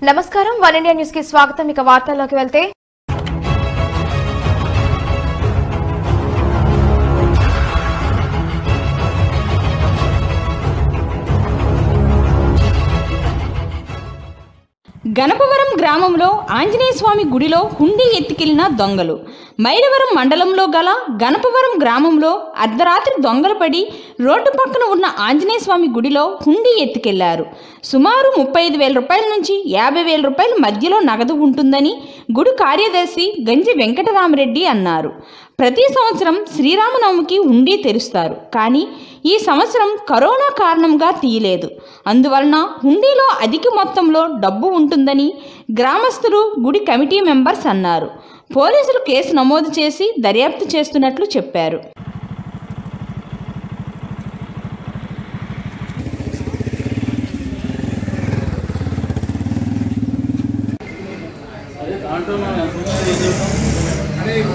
నమస్కారం one India news కి స్వాగతం ఇక వార్తల్లోకి వెళ్తే గణపవరం గ్రామంలో ఆంజనేయ స్వామి గుడిలో హుండీ ఎత్తికెళ్లిన దొంగలు మైలవరం మండలంలో గల గణపవరం గ్రామంలో అర్ధరాత్రి దొంగలు పడి రోడ్డు పక్కన ఉన్న ఆంజనేయ స్వామి గుడిలో హుండీ ఎత్తుకెళ్లారు సుమారు ముప్పై ఐదు వేల రూపాయల నుంచి యాభై వేల రూపాయల మధ్యలో నగదు ఉంటుందని గుడి కార్యదర్శి గంజి వెంకటరామరెడ్డి అన్నారు ప్రతి సంవత్సరం శ్రీరామనవమికి హుండీ తెరుస్తారు కానీ ఈ సంవత్సరం కరోనా కారణంగా తీయలేదు అందువలన హుండీలో అధిక మొత్తంలో డబ్బు ఉంటుందని గ్రామస్తులు గుడి కమిటీ మెంబర్స్ అన్నారు పోలీసులు కేసు నమోదు చేసి దర్యాప్తు చేస్తున్నట్లు చెప్పారు దాంట్లో మనం ఎంతమంది ఏం చేస్తాం